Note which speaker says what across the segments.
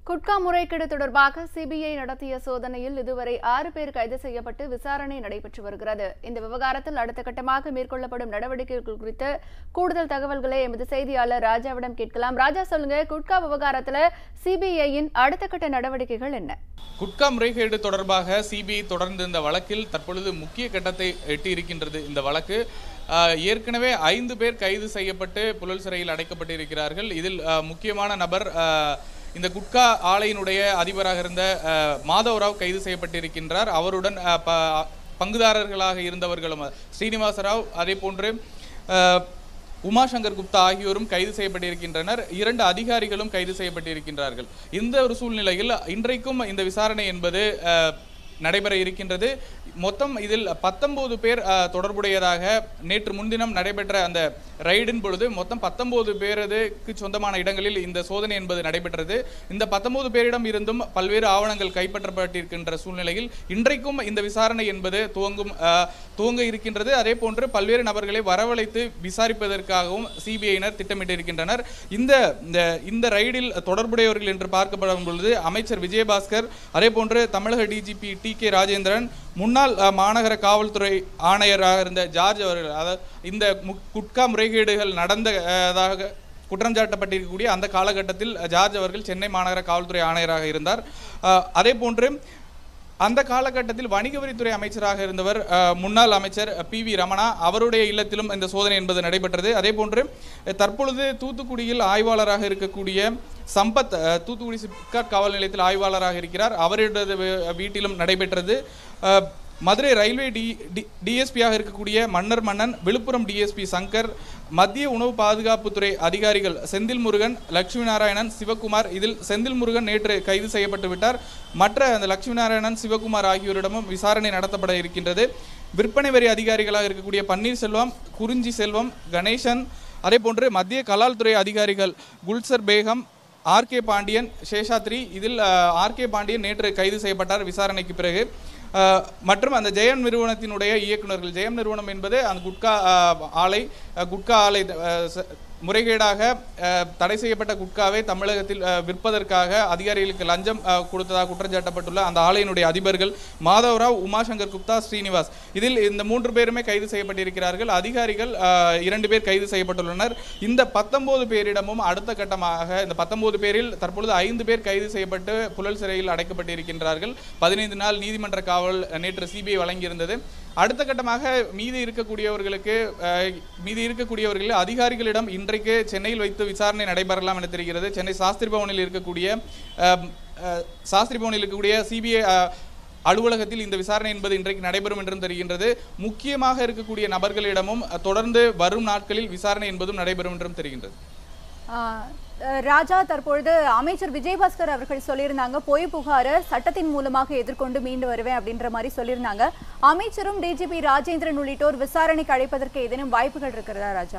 Speaker 1: குட்கா முறைகேடு தொடர்பாக சிபிஐ நடத்திய சோதனையில் இதுவரை ஆறு பேர் கைது செய்யப்பட்டு விசாரணை நடைபெற்று வருகிறது இந்த விவகாரத்தில் அடுத்த கட்டமாக மேற்கொள்ளப்படும் நடவடிக்கைகள் குறித்து கூடுதல் தகவல்களை எமது செய்தியாளர் ராஜாவிடம் கேட்கலாம் ராஜா சொல்லுங்க குட்கா விவகாரத்துல சிபிஐயின் அடுத்த கட்ட நடவடிக்கைகள் என்ன
Speaker 2: குட்கா முறைகேடு தொடர்பாக சிபிஐ தொடர்ந்து இந்த வழக்கில் தற்பொழுது முக்கிய கட்டத்தை எட்டி இருக்கின்றது இந்த வழக்கு ஆஹ், ஏற்கனவே ஐந்து பேர் கைது செய்யப்பட்டு புழல் சிறையில் அடைக்கப்பட்டிருக்கிறார்கள் இதில் ஆஹ், முக்கியமான நபர் ஆஹ், இந்த குட்கா ஆலையினுடைய அதிபராக இருந்த ஆஹ், மாதவராவ் கைது செய்யப்பட்டிருக்கின்றார் அவருடன் ஆஹ், ப- பங்குதாரர்களாக இருந்தவர்களும் ஸ்ரீனிவாச ராவ் அதே போன்று ஆஹ், உமாசங்கர் குப்தா ஆகியோரும் கைது செய்யப்பட்டிருக்கின்றனர் இரண்டு அதிகாரிகளும் கைது செய்யப்பட்டிருக்கின்றார்கள் இந்த ஒரு சூழ்நிலையில் இன்றைக்கும் இந்த விசாரணை என்பது அஹ், நடைபெற இருக்கின்றது மொத்தம் இதில் பத்தொன்பது பேர் அஹ், தொடர்புடையதாக நேற்று முன்தினம் நடைபெற்ற அந்த ரைடின் பொழுது மொத்தம் பத்தொன்பது பேரதுக்கு சொந்தமான இடங்களில் இந்த சோதனை என்பது நடைபெற்றது இந்த பத்தொன்பது பேரிடம் இருந்தும் பல்வேறு ஆவணங்கள் கைப்பற்றப்பட்டிருக்கின்ற சூழ்நிலையில் இன்றைக்கும் இந்த விசாரணை என்பது துவங்கும் அஹ், துவங்க இருக்கின்றது அதே போன்று பல்வேறு நபர்களை வரவழைத்து விசாரிப்பதற்காகவும் சிபிஐயினர் திட்டமிட்டிருக்கின்றனர் இந்த இந்த- இந்த ரைடில் தொடர்புடையவர்கள் என்று பார்க்கப்படும் பொழுது அமைச்சர் விஜயபாஸ்கர் அதே போன்று தமிழக டிஜிபி டி கே ராஜேந்திரன் முன்னாள் அஹ், மாநகர காவல்துறை ஆணையராக இருந்த ஜார்ஜ் அவர்கள் அதாவது இந்த மு- குட்கா முறைகேடுகள் நடந்ததாக குற்றம் சாட்டப்பட்டிருக்கக்கூடிய அந்த காலகட்டத்தில் ஜார்ஜ் அவர்கள் சென்னை மாநகர காவல்துறை ஆணையராக இருந்தார் அஹ், அதே போன்று அந்த காலகட்டத்தில் வணிக வரித்துறை அமைச்சராக இருந்தவர் அஹ், முன்னாள் அமைச்சர் பி வி ரமணா அவருடைய இல்லத்திலும் இந்த சோதனை என்பது நடைபெற்றது அதே போன்று அஹ், தற்பொழுது தூத்துக்குடியில் ஆய்வாளராக இருக்கக்கூடிய சம்பத் அஹ், தூத்துக்குடி சிப்காட் காவல் நிலையத்தில் ஆய்வாளராக இருக்கிறார் அவருடைய வீ- வீட்டிலும் நடைபெற்றது அஹ், மதுரை ரயில்வே டி டிஎஸ்பியாக இருக்கக்கூடிய மன்னர் மன்னன் விழுப்புரம் டிஎஸ்பி சங்கர் மத்திய உணவு பாதுகாப்புத்துறை அதிகாரிகள் செந்தில் முருகன் லட்சுமி நாராயணன் சிவகுமார் இதில் செந்தில் முருகன் நேற்று கைது செய்யப்பட்டு விட்டார் மற்ற அந்த லட்சுமி நாராயணன் சிவகுமார் ஆகியோரிடமும் விசாரணை நடத்தப்பட இருக்கின்றது விற்பனை வரி அதிகாரிகளாக இருக்கக்கூடிய பன்னீர்செல்வம் குறிஞ்சி செல்வம் கணேசன் அதே போன்று மத்திய கலால்துறை அதிகாரிகள் குல்சர் பேகம் ஆர்கே பாண்டியன் சேஷாத்ரி இதில் ஆர்கே பாண்டியன் நேற்று கைது செய்யப்பட்டார் விசாரணைக்கு பிறகு அஹ், மற்றும் அந்த ஜெயம் நிறுவனத்தினுடைய இயக்குனர்கள் ஜெயம் நிறுவனம் என்பது அந்த குட்கா அஹ், ஆலை அஹ், குட்கா ஆலை அஹ், ச- முறைகேடாக அஹ், தடை செய்யப்பட்ட குட்காவை தமிழகத்தில் அஹ், விற்பதற்காக அதிகாரிகளுக்கு லஞ்சம் அஹ், கொடுத்ததாக குற்றஞ்சாட்டப்பட்டுள்ள அந்த ஆலையினுடைய அதிபர்கள் மாதவராவ் உமாசங்கர் குப்தா ஸ்ரீனிவாஸ் இதில் இந்த மூன்று பேருமே கைது செய்யப்பட்டிருக்கிறார்கள் அதிகாரிகள் அஹ், இரண்டு பேர் கைது செய்யப்பட்டுள்ளனர் இந்த பத்தொன்பது பேரிடமும் அடுத்த கட்டமாக இந்த பத்தொன்பது பேரில் தற்பொழுது ஐந்து பேர் கைது செய்யப்பட்டு புழல் சிறையில் அடைக்கப்பட்டிருக்கின்றார்கள் பதினைந்து நாள் நீதிமன்ற காவல் நேற்று சிபிஐ வழங்கியிருந்தது அடுத்த கட்டமாக மீதி இருக்கக்கூடியவர்களுக்கு அஹ், மீதி இருக்கக்கூடியவர்கள் அதிகாரிகளிடம் இன்றைக்கு சென்னையில் வைத்து விசாரணை நடைபெறலாம் என தெரிகிறது சென்னை சாஸ்திரி பவனில் இருக்கக்கூடிய அஹ், அஹ், சாஸ்திரி பவனில் இருக்கக்கூடிய சிபிஐ அலுவலகத்தில் இந்த விசாரணை என்பது இன்றைக்கு நடைபெறும் என்றும் தெரிகின்றது முக்கியமாக இருக்கக்கூடிய நபர்களிடமும் அஹ், தொடர்ந்து வரும் நாட்களில் விசாரணை என்பதும் நடைபெறும் என்றும் தெரிகின்றது
Speaker 3: ஆஹ் அஹ் ராஜா தற்பொழுது அமைச்சர் விஜயபாஸ்கர் அவர்கள் சொல்லியிருந்தாங்க பொய் புகாரை சட்டத்தின் மூலமாக எதிர்கொண்டு மீண்டு வருவேன் அப்படின்ற மாதிரி சொல்லியிருந்தாங்க அமைச்சரும் டிஜிபி ராஜேந்திரன் உள்ளிட்டோர் விசாரணைக்கு அழைப்பதற்கு ஏதேனும் வாய்ப்புகள் இருக்கிறதா ராஜா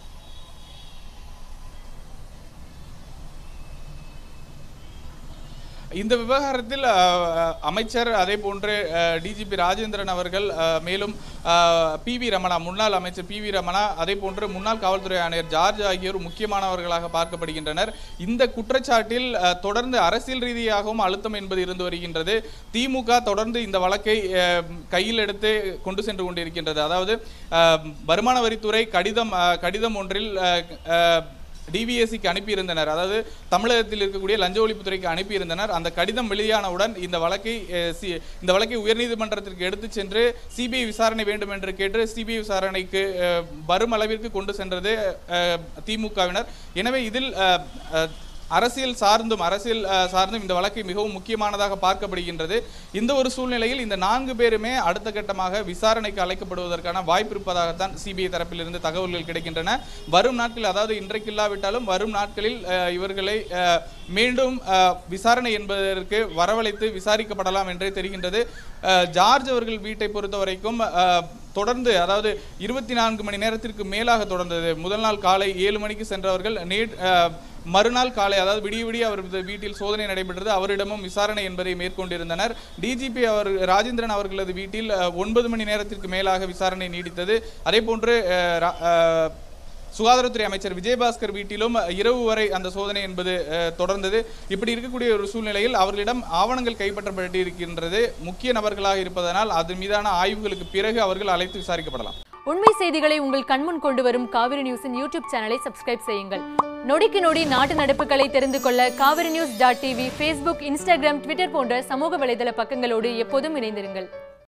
Speaker 2: இந்த விவகாரத்தில் அஹ், அமைச்சர் அதே போன்று டிஜிபி ராஜேந்திரன் அவர்கள் அஹ், மேலும் பி வி ரமணா முன்னாள் அமைச்சர் பி வி ரமணா அதே போன்று முன்னாள் காவல்துறை ஆணையர் ஜார்ஜ் ஆகியோர் முக்கியமானவர்களாக பார்க்கப்படுகின்றனர் இந்த குற்றச்சாட்டில் அஹ், தொடர்ந்து அரசியல் ரீதியாகவும் அழுத்தம் என்பது இருந்து வருகின்றது திமுக தொடர்ந்து இந்த வழக்கை அஹ், கையில் எடுத்து கொண்டு சென்று கொண்டிருக்கின்றது அதாவது அஹ், வருமான வரித்துறை கடிதம் அஹ், கடிதம் ஒன்றில் அஹ், அஹ், டிவிஎஸ்சிக்கு அனுப்பியிருந்தனர் அதாவது தமிழகத்தில் இருக்கக்கூடிய லஞ்ச ஒழிப்புத்துறைக்கு அனுப்பியிருந்தனர் அந்த கடிதம் வெளியானவுடன் இந்த வழக்கை அஹ், சி- இந்த வழக்கை உயர்நீதிமன்றத்திற்கு எடுத்துச் சென்று சிபிஐ விசாரணை வேண்டும் என்று கேட்டு சிபிஐ விசாரணைக்கு அஹ், வரும் அளவிற்கு கொண்டு சென்றது அஹ், திமுகவினர் எனவே இதில் அஹ், அஹ், அரசியல் சார்ந்தும் அரசியல் அஹ், சார்ந்தும் இந்த வழக்கை மிகவும் முக்கியமானதாக பார்க்கப்படுகின்றது இந்த ஒரு சூழ்நிலையில் இந்த நான்கு பேருமே அடுத்த கட்டமாக விசாரணைக்கு அழைக்கப்படுவதற்கான வாய்ப்பு இருப்பதாகத்தான் சிபிஐ தரப்பிலிருந்து தகவல்கள் கிடைக்கின்றன வரும் நாட்களில் அதாவது இன்றைக்கு இல்லாவிட்டாலும் வரும் நாட்களில் அஹ், இவர்களை அஹ், மீண்டும் அஹ், விசாரணை என்பதற்கு வரவழைத்து விசாரிக்கப்படலாம் என்றே தெரிகின்றது அஹ், ஜார்ஜ் அவர்கள் வீட்டை பொறுத்த வரைக்கும் அஹ், தொடர்ந்து அதாவது இருபத்தி நான்கு மணி நேரத்திற்கு மேலாக தொடர்ந்தது முதல் நாள் காலை ஏழு மணிக்கு சென்றவர்கள் நே அஹ், மறுநாள் காலை அதாவது விடிய விடிய அவரது வீட்டில் சோதனை நடைபெற்றது அவரிடமும் விசாரணை என்பதை மேற்கொண்டிருந்தனர் டிஜிபி அவர் ராஜேந்திரன் அவர்களது வீட்டில் அஹ், ஒன்பது மணி நேரத்திற்கு மேலாக விசாரணை நீடித்தது அதே போன்று அஹ், ரா- அஹ், சுகாதாரத்துறை அமைச்சர் விஜயபாஸ்கர் வீட்டிலும் இரவு வரை அந்த சோதனை என்பது அஹ், தொடர்ந்தது இப்படி இருக்கக்கூடிய ஒரு சூழ்நிலையில் அவர்களிடம் ஆவணங்கள் கைப்பற்றப்பட்டு இருக்கின்றது முக்கிய நபர்களாக இருப்பதனால் அது மீதான ஆய்வுகளுக்கு பிறகு அவர்கள் அழைத்து விசாரிக்கப்படலாம்
Speaker 4: உண்மை செய்திகளை உங்கள் கண்முன் கொண்டு வரும் காவிரி நியூஸின் யூடியூப் சேனலை சப்ஸ்கிரைப் செய்யுங்கள் நொடிக்கு நொடி நாட்டு நடப்புகளை தெரிந்து கொள்ள Kaveri news dot TV Facebook Instagram Twitter போன்ற சமூக வலைதள பக்கங்களோடு எப்போதும் இணைந்திருங்கள்